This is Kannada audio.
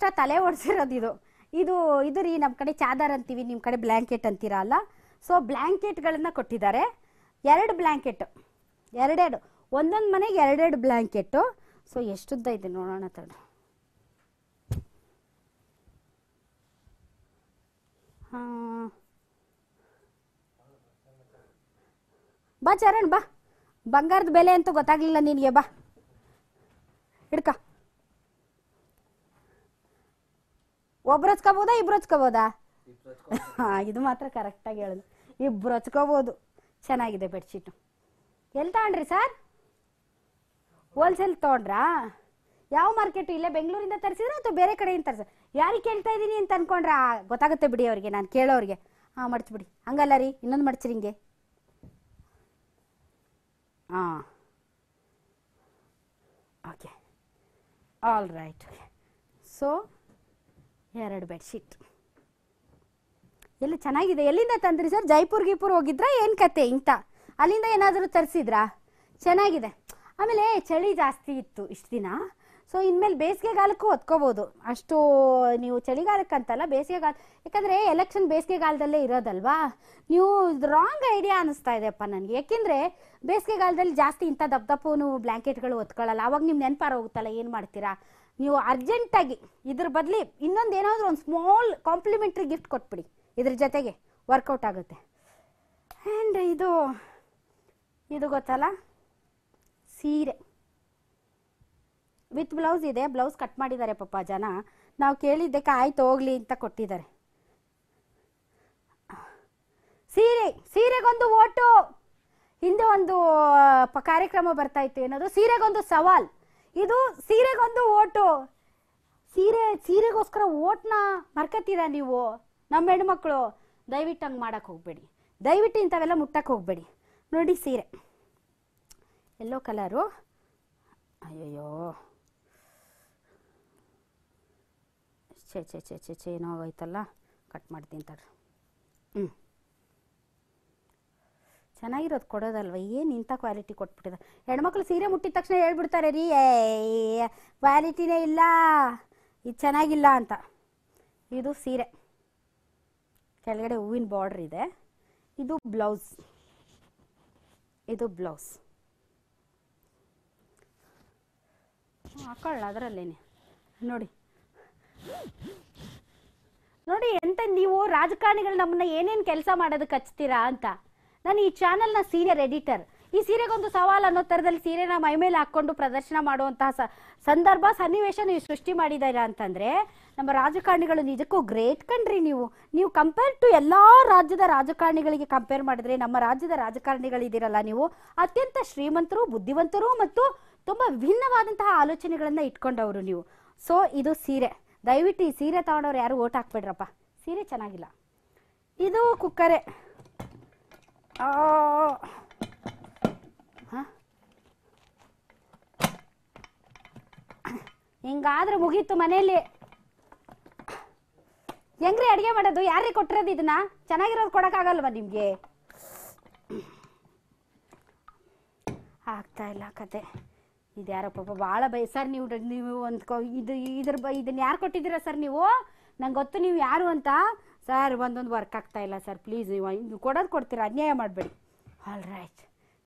ಎಕ್ಸ್ಟ್ರಾ ತಲೆ ಓಡಿಸಿರೋದು ಇದು ಇದು ಇದು ರೀ ನಮ್ಮ ಕಡೆ ಚಾದರ್ ಅಂತೀವಿ ನಿಮ್ಮ ಕಡೆ ಬ್ಲ್ಯಾಂಕೆಟ್ ಅಂತೀರಾ ಅಲ್ಲ ಸೊ ಬ್ಲ್ಯಾಂಕೆಟ್ಗಳನ್ನ ಕೊಟ್ಟಿದ್ದಾರೆ ಎರಡು ಬ್ಲ್ಯಾಂಕೆಟ್ ಎರಡೆರಡು ಒಂದೊಂದು ಮನೆಗೆ ಎರಡೆರಡು ಬ್ಲ್ಯಾಂಕೆಟ್ಟು ಸೊ ಎಷ್ಟುದ್ದ ಇದೆ ನೋಡೋಣ ತಡ ಹಾಂ ಬಾ ಚರಣ್ ಬಾ ಬಂಗಾರದ ಬೆಲೆ ಅಂತೂ ಗೊತ್ತಾಗ್ಲಿಲ್ಲ ನಿನಗೆ ಬಾ ಹಿಡ್ಕ ಒಬ್ರು ಹಚ್ಕೋಬೋದಾ ಇಬ್ರು ಹಚ್ಕೋಬೋದಾ ಹಾಂ ಇದು ಮಾತ್ರ ಕರೆಕ್ಟಾಗಿ ಹೇಳೋದು ಇಬ್ರು ಹಚ್ಕೋಬೋದು ಚೆನ್ನಾಗಿದೆ ಬೆಡ್ಶೀಟು ಎಲ್ಲಿ ತಗೊಂಡ್ರಿ ಸರ್ ಹೋಲ್ಸೇಲ್ ತೊಗೊಂಡ್ರಾ ಯಾವ ಮಾರ್ಕೆಟು ಇಲ್ಲೇ ಬೆಂಗಳೂರಿಂದ ತರಿಸಿದ್ರೆ ಅಥವಾ ಬೇರೆ ಕಡೆಯಿಂದ ತರಿಸ ಯಾರಿಗೆ ಕೇಳ್ತಾ ಇದ್ದೀನಿ ಅಂತ ಅನ್ಕೊಂಡ್ರಾ ಗೊತ್ತಾಗುತ್ತೆ ಬಿಡಿ ಅವ್ರಿಗೆ ನಾನು ಕೇಳೋರಿಗೆ ಹಾಂ ಮಡ್ಚ್ಬಿಡಿ ಹಂಗಲ್ಲ ರೀ ಇನ್ನೊಂದು ಮಡ್ಚ್ರಿ ಹಿಂಗೆ ಹಾಂ ಓಕೆ ಆಲ್ ರೈಟ್ ಸೊ ಎರಡು ಬೆಡ್ಶೀಟ್ ಎಲ್ಲಿ ಚೆನ್ನಾಗಿದೆ ಎಲ್ಲಿಂದ ತಂದ್ರಿ ಸರ್ ಜೈಪುರ್ ಗೀಪುರ್ ಹೋಗಿದ್ರಾ ಏನು ಕತೆ ಇಂಥ ಅಲ್ಲಿಂದ ಏನಾದರೂ ತರಿಸಿದ್ರಾ ಚೆನ್ನಾಗಿದೆ ಆಮೇಲೆ ಚಳಿ ಜಾಸ್ತಿ ಇತ್ತು ಇಷ್ಟು ದಿನ ಸೊ ಇನ್ಮೇಲೆ ಬೇಸಿಗೆಗಾಲಕ್ಕೂ ಹೊತ್ಕೋಬೋದು ಅಷ್ಟು ನೀವು ಚಳಿಗಾಲಕ್ಕಂತಲ್ಲ ಬೇಸಿಗೆಗಾಲ ಯಾಕಂದರೆ ಎಲೆಕ್ಷನ್ ಬೇಸಿಗೆಗಾಲದಲ್ಲೇ ಇರೋದಲ್ವಾ ನೀವು ರಾಂಗ್ ಐಡಿಯಾ ಅನ್ನಿಸ್ತಾ ಇದೆಯಪ್ಪ ನನಗೆ ಯಾಕೆಂದರೆ ಬೇಸಿಗೆಗಾಲದಲ್ಲಿ ಜಾಸ್ತಿ ಇಂಥ ದಪ್ಪ ದಪ್ಪನು ಬ್ಲ್ಯಾಂಕೆಟ್ಗಳು ಹೊತ್ಕೊಳ್ಳಲ್ಲ ಅವಾಗ ನಿಮ್ಮ ನೆನಪಾರ ಹೋಗುತ್ತಲ್ಲ ಏನು ಮಾಡ್ತೀರಾ ನೀವು ಅರ್ಜೆಂಟಾಗಿ ಇದ್ರ ಬದಲಿ ಇನ್ನೊಂದು ಏನಾದರೂ ಒಂದು ಸ್ಮಾಲ್ ಕಾಂಪ್ಲಿಮೆಂಟ್ರಿ ಗಿಫ್ಟ್ ಕೊಟ್ಬಿಡಿ ಇದ್ರ ಜೊತೆಗೆ ವರ್ಕೌಟ್ ಆಗುತ್ತೆ ಆ್ಯಂಡ್ ಇದು ಇದು ಗೊತ್ತಲ್ಲ ಸೀರೆ ವಿತ್ ಬ್ಲೌಸ್ ಇದೆ ಬ್ಲೌಸ್ ಕಟ್ ಮಾಡಿದ್ದಾರೆ ಪಾಪ ಜನ ನಾವು ಕೇಳಿದ್ದಕ್ಕೆ ಆಯ್ತು ಹೋಗ್ಲಿ ಅಂತ ಕೊಟ್ಟಿದ್ದಾರೆ ಸೀರೆ ಸೀರೆಗೊಂದು ಓಟು ಹಿಂದೆ ಒಂದು ಪ- ಕಾರ್ಯಕ್ರಮ ಬರ್ತಾ ಇತ್ತು ಏನದು ಸೀರೆಗೊಂದು ಸವಾಲ್ ಇದು ಸೀರೆಗೊಂದು ಓಟು ಸೀರೆ ಸೀರೆಗೋಸ್ಕರ ಓಟ್ನ ಮರ್ಕತ್ತೀರಾ ನೀವು ನಮ್ಮ ಹೆಣ್ಮಕ್ಳು ದಯವಿಟ್ಟು ಹಂಗೆ ಮಾಡಕ್ಕೆ ಹೋಗಬೇಡಿ ದಯವಿಟ್ಟು ಇಂಥವೆಲ್ಲ ಮುಟ್ಟಕ್ಕೆ ಹೋಗಬೇಡಿ ನೋಡಿ ಸೀರೆ ಎಲ್ಲೋ ಕಲರು ಅಯ್ಯಯ್ಯೋ ಛೇ ಛೇ ಛೇ ಛೇ ಛೇ ಏನೋ ಆಗೋಯ್ತಲ್ಲ ಕಟ್ ಮಾಡ್ತೀನಿ ತಡ್ರಿ ಹ್ಞೂ ಚೆನ್ನಾಗಿರೋದು ಕೊಡೋದಲ್ವ ಏನು ಇಂಥ ಕ್ವಾಲಿಟಿ ಕೊಟ್ಬಿಟ್ಟಿದೆ ಹೆಣ್ಮಕ್ಳು ಸೀರೆ ಮುಟ್ಟಿದ ತಕ್ಷಣ ಹೇಳ್ಬಿಡ್ತಾರೆ ರೀ ಏ ಕ್ವಾಲಿಟಿನೇ ಇಲ್ಲ ಇದು ಚೆನ್ನಾಗಿಲ್ಲ ಅಂತ ಇದು ಸೀರೆ ಕೆಳಗಡೆ ಹೂವಿನ ಬಾರ್ಡ್ರ್ ಇದೆ ಇದು ಬ್ಲೌಸ್ ಇದು ಬ್ಲೌಸ್ ಹಾಕೊಳ್ಳ ಅದರಲ್ಲೇನೆ ನೋಡಿ ನೋಡಿ ಎಂತ ನೀವು ರಾಜಕಾರಣಿಗಳು ನಮ್ಮನ್ನ ಏನೇನು ಕೆಲಸ ಮಾಡೋದಕ್ಕೆ ಹಚ್ತೀರಾ ಅಂತ ನಾನು ಈ ಚಾನೆಲ್ನ ಸೀನಿಯರ್ ಎಡಿಟರ್ ಈ ಸೀರೆಗೊಂದು ಸವಾಲ್ ಅನ್ನೋ ಥರದಲ್ಲಿ ಸೀರೆನ ಮೈ ಮೇಲೆ ಹಾಕ್ಕೊಂಡು ಪ್ರದರ್ಶನ ಮಾಡುವಂತಹ ಸ ಸಂದರ್ಭ ಸನ್ನಿವೇಶ ನೀವು ಸೃಷ್ಟಿ ಮಾಡಿದ್ದೀರಾ ಅಂತಂದ್ರೆ ನಮ್ಮ ರಾಜಕಾರಣಿಗಳು ನಿಜಕ್ಕೂ ಗ್ರೇಟ್ ಕಣ್ರಿ ನೀವು ನೀವು ಕಂಪೇರ್ ಟು ಎಲ್ಲ ರಾಜ್ಯದ ರಾಜಕಾರಣಿಗಳಿಗೆ ಕಂಪೇರ್ ಮಾಡಿದ್ರೆ ನಮ್ಮ ರಾಜ್ಯದ ರಾಜಕಾರಣಿಗಳಿದ್ದೀರಲ್ಲ ನೀವು ಅತ್ಯಂತ ಶ್ರೀಮಂತರು ಬುದ್ಧಿವಂತರು ಮತ್ತು ತುಂಬ ವಿಭಿನ್ನವಾದಂತಹ ಆಲೋಚನೆಗಳನ್ನ ಇಟ್ಕೊಂಡವರು ನೀವು ಸೊ ಇದು ಸೀರೆ ದಯವಿಟ್ಟು ಈ ಸೀರೆ ತಗೊಂಡವ್ರು ಯಾರು ಓಟ್ ಹಾಕ್ಬೇಡ್ರಪ್ಪ ಸೀರೆ ಚೆನ್ನಾಗಿಲ್ಲ ಇದು ಕುಕ್ಕರೆ ಆ, ಹ? ಹಿಂಗಾದ್ರೆ ಮುಗೀತು ಮನೇಲಿ ಹೆಂಗ್ರಿ ಅಡಿಗೆ ಮಾಡೋದು ಯಾರಿಗೆ ಕೊಟ್ಟಿರೋದು ಇದನ್ನ ಚೆನ್ನಾಗಿರೋದು ಕೊಡೋಕ್ಕಾಗಲ್ವಾ ನಿಮಗೆ ಆಗ್ತಾ ಇಲ್ಲ ಕತೆ ಇದು ಯಾರೋ ಪಾಪ ಭಾಳ ಬೈ ಸರ್ ನೀವು ನೀವು ಒಂದು ಕೊ ಇದು ಇದ್ರ ಬ ಇದನ್ನ ಯಾರು ಕೊಟ್ಟಿದ್ದೀರಾ ಸರ್ ನೀವು ನಂಗೆ ಗೊತ್ತು ನೀವು ಯಾರು ಅಂತ ಸರ್ ಒಂದೊಂದು ವರ್ಕ್ ಆಗ್ತಾ ಇಲ್ಲ ಸರ್ ಪ್ಲೀಸ್ ನೀವು ಇದು ಕೊಡೋದು ಕೊಡ್ತೀರಾ ಅನ್ಯಾಯ ಮಾಡಬೇಡಿ ಆಲ್ ರೈಟ್